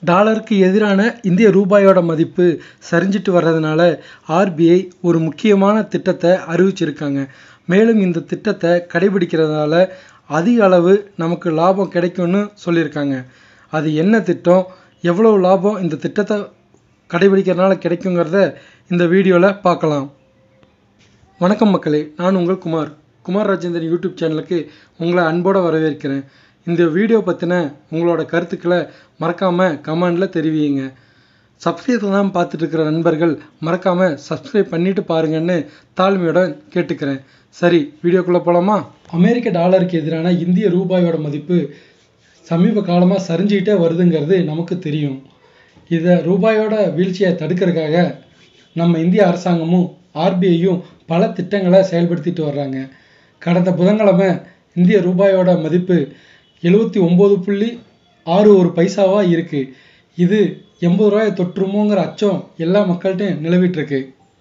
டாலருக்கு எதிரான இந்திய ரூபாயோட மதிப்பு சரிஞ்சிட்டு வர்றதுனால ஆர்பிஐ ஒரு முக்கியமான திட்டத்தை அறிவிச்சிருக்காங்க மேலும் இந்த திட்டத்தை கடைபிடிக்கிறதுனால அதிக அளவு நமக்கு லாபம் கிடைக்கும்னு சொல்லியிருக்காங்க அது என்ன திட்டம் எவ்வளவு லாபம் இந்த திட்டத்தை கடைபிடிக்கிறதுனால கிடைக்குங்கிறத இந்த வீடியோவில் பார்க்கலாம் வணக்கம் மக்களே நான் உங்கள் குமார் குமார் ராஜேந்திரன் யூடியூப் சேனலுக்கு உங்களை அன்போடு வரவேற்கிறேன் இந்த வீடியோ பற்றின உங்களோட கருத்துக்களை மறக்காமல் கமெண்டில் தெரிவிங்க சப்ஸ்கிரைப் தான் பார்த்துட்டு இருக்கிற நண்பர்கள் மறக்காமல் சப்ஸ்கிரைப் பண்ணிட்டு பாருங்கன்னு தாழ்மையுடன் கேட்டுக்கிறேன் சரி வீடியோக்குள்ளே போகலாமா அமெரிக்க டாலருக்கு எதிரான இந்திய ரூபாயோட மதிப்பு சமீப காலமாக சரிஞ்சுக்கிட்டே வருதுங்கிறது நமக்கு தெரியும் இதை ரூபாயோட வீழ்ச்சியை தடுக்கிறதுக்காக நம்ம இந்திய அரசாங்கமும் ஆர்பிஐயும் பல திட்டங்களை செயல்படுத்திட்டு வர்றாங்க கடந்த புதன்கிழமை இந்திய ரூபாயோட மதிப்பு எழுபத்தி ஒம்பது புள்ளி ஆறு ஒரு பைசாவாக இருக்குது இது எண்பது ரூபாயை தொற்றுமோங்கிற அச்சம் எல்லா மக்கள்கிட்டையும் நிலவிட்டு இருக்கு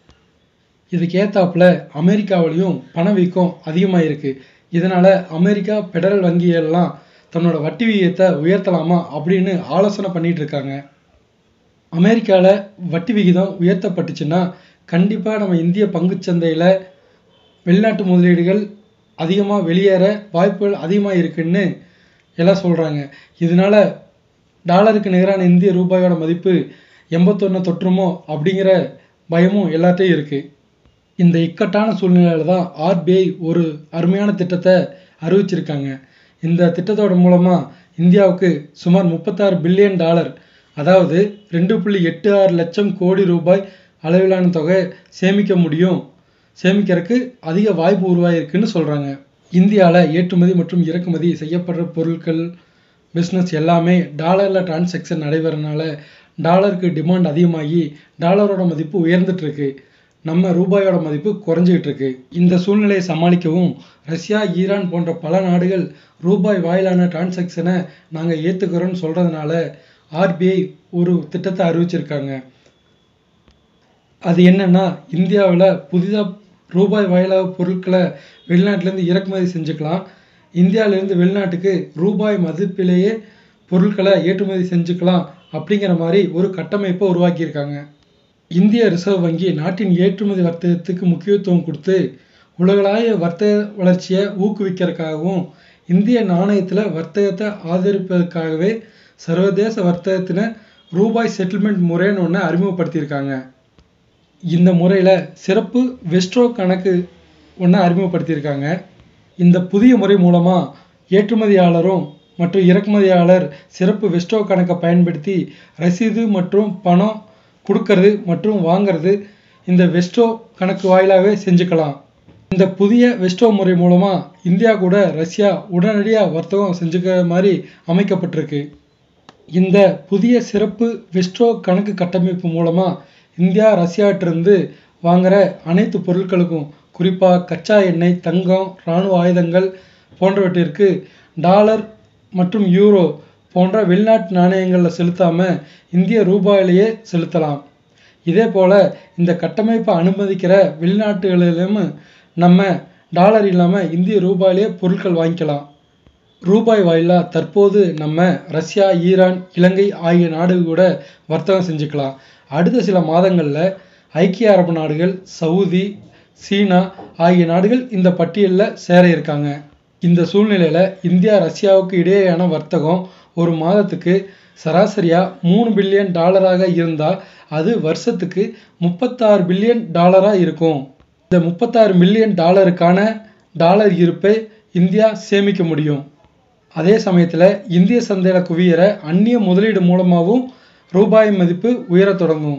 இதுக்கு ஏத்தாப்புல அமெரிக்காவிலையும் பணவீக்கம் அதிகமாக இருக்கு இதனால அமெரிக்கா பெடரல் வங்கியெல்லாம் தன்னோட வட்டி விகிதத்தை உயர்த்தலாமா அப்படின்னு ஆலோசனை பண்ணிட்டு இருக்காங்க அமெரிக்காவில் வட்டி விகிதம் உயர்த்தப்பட்டுச்சுன்னா கண்டிப்பாக நம்ம இந்திய பங்குச்சந்தையில் வெளிநாட்டு முதலீடுகள் அதிகமாக வெளியேற வாய்ப்புகள் அதிகமாக இருக்குன்னு எல்லாம் சொல்கிறாங்க இதனால டாலருக்கு நிகரான இந்திய ரூபாயோட மதிப்பு எண்பத்தொன்று தொற்றுமோ அப்படிங்கிற பயமும் எல்லாத்தையும் இருக்குது இந்த இக்கட்டான சூழ்நிலையில் தான் ஆர்பிஐ ஒரு அருமையான திட்டத்தை அறிவிச்சிருக்காங்க இந்த திட்டத்தோட மூலமாக இந்தியாவுக்கு சுமார் முப்பத்தாறு பில்லியன் டாலர் அதாவது ரெண்டு புள்ளி எட்டு ஆறு லட்சம் கோடி ரூபாய் அளவிலான தொகை சேமிக்க முடியும் சேமிக்கிறதுக்கு அதிக வாய்ப்பு உருவாயிருக்குன்னு சொல்கிறாங்க இந்தியாவில் ஏற்றுமதி மற்றும் இறக்குமதி செய்யப்படுற பொருட்கள் பிஸ்னஸ் எல்லாமே டாலரில் டிரான்சாக்ஷன் நடைபெறனால டாலருக்கு டிமாண்ட் அதிகமாகி டாலரோட மதிப்பு உயர்ந்துட்டு இருக்கு நம்ம ரூபாயோட மதிப்பு குறைஞ்சிக்கிட்டு இருக்கு இந்த சூழ்நிலையை சமாளிக்கவும் ரஷ்யா ஈரான் போன்ற பல நாடுகள் ரூபாய் வாயிலான டிரான்சாக்ஷனை நாங்கள் ஏற்றுக்கிறோன்னு சொல்கிறதுனால ஆர்பிஐ ஒரு திட்டத்தை அறிவிச்சிருக்காங்க அது என்னன்னா இந்தியாவில் புதிதாக ரூபாய் வாயிலாக பொருட்களை வெளிநாட்டிலேருந்து இறக்குமதி செஞ்சுக்கலாம் இந்தியாவிலேருந்து வெளிநாட்டுக்கு ரூபாய் மதிப்பிலேயே பொருட்களை ஏற்றுமதி செஞ்சுக்கலாம் அப்படிங்கிற மாதிரி ஒரு கட்டமைப்பை உருவாக்கியிருக்காங்க இந்திய ரிசர்வ் வங்கி நாட்டின் ஏற்றுமதி வர்த்தகத்துக்கு முக்கியத்துவம் கொடுத்து உலகளாவிய வர்த்தக வளர்ச்சியை ஊக்குவிக்கிறதுக்காகவும் இந்திய நாணயத்தில் வர்த்தகத்தை ஆதரிப்பதற்காகவே சர்வதேச வர்த்தகத்தின ரூபாய் செட்டில்மெண்ட் முறைன்னு ஒன்று அறிமுகப்படுத்தியிருக்காங்க இந்த முறையில் சிறப்பு வெஸ்ட்ரோ கணக்கு ஒன்று அறிமுகப்படுத்தியிருக்காங்க இந்த புதிய முறை மூலமாக ஏற்றுமதியாளரும் மற்றும் இறக்குமதியாளர் சிறப்பு வெஸ்டோ கணக்கை பயன்படுத்தி ரசீது மற்றும் பணம் கொடுக்கறது மற்றும் வாங்கிறது இந்த வெஸ்டோ கணக்கு வாயிலாகவே செஞ்சுக்கலாம் இந்த புதிய வெஸ்டோ முறை மூலமாக இந்தியா கூட ரஷ்யா உடனடியாக வர்த்தகம் செஞ்சுக்கிற மாதிரி அமைக்கப்பட்டிருக்கு இந்த புதிய சிறப்பு வெஸ்டோ கணக்கு கட்டமைப்பு மூலமாக இந்தியா ரஷ்யாட்டிருந்து வாங்குற அனைத்து பொருட்களுக்கும் குறிப்பாக கச்சா எண்ணெய் தங்கம் இராணுவ ஆயுதங்கள் போன்றவற்றிற்கு டாலர் மற்றும் யூரோ போன்ற வெளிநாட்டு நாணயங்களில் செலுத்தாமல் இந்திய ரூபாயிலேயே செலுத்தலாம் இதே போல் இந்த கட்டமைப்பை அனுமதிக்கிற வெளிநாட்டுகளிலும் நம்ம டாலர் இல்லாமல் இந்திய ரூபாயிலே பொருட்கள் வாங்கிக்கலாம் ரூபாய் வாயிலாக தற்போது நம்ம ரஷ்யா ஈரான் இலங்கை ஆகிய நாடுகள் கூட வர்த்தகம் செஞ்சுக்கலாம் அடுத்த சில மாதங்களில் ஐக்கிய அரபு நாடுகள் சவுதி சீனா ஆகிய நாடுகள் இந்த பட்டியலில் சேர இருக்காங்க இந்த சூழ்நிலையில் இந்தியா ரஷ்யாவுக்கு இடையேயான வர்த்தகம் ஒரு மாதத்துக்கு சராசரியாக மூணு பில்லியன் டாலராக இருந்தால் அது வருஷத்துக்கு முப்பத்தாறு பில்லியன் டாலராக இருக்கும் இந்த முப்பத்தாறு மில்லியன் டாலருக்கான டாலர் இருப்பை இந்தியா சேமிக்க முடியும் அதே சமயத்தில் இந்திய சந்தையில் குவியிற அந்நிய முதலீடு மூலமாகவும் ரூபாய் மதிப்பு உயரத் தொடங்கும்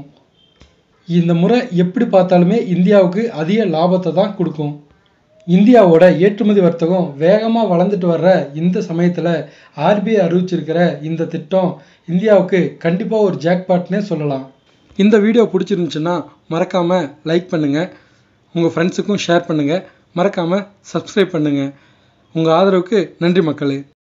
இந்த முறை எப்படி பார்த்தாலுமே இந்தியாவுக்கு அதிக லாபத்தை தான் கொடுக்கும் இந்தியாவோட ஏற்றுமதி வர்த்தகம் வேகமாக வளர்ந்துட்டு வர்ற இந்த சமயத்தில் ஆர்பிஐ அறிவிச்சிருக்கிற இந்த திட்டம் இந்தியாவுக்கு கண்டிப்பாக ஒரு ஜாக்பாட்னே சொல்லலாம் இந்த வீடியோ பிடிச்சிருந்துச்சுன்னா மறக்காமல் லைக் பண்ணுங்கள் உங்கள் ஃப்ரெண்ட்ஸுக்கும் ஷேர் பண்ணுங்கள் மறக்காமல் சப்ஸ்கிரைப் பண்ணுங்கள் உங்கள் ஆதரவுக்கு நன்றி மக்களே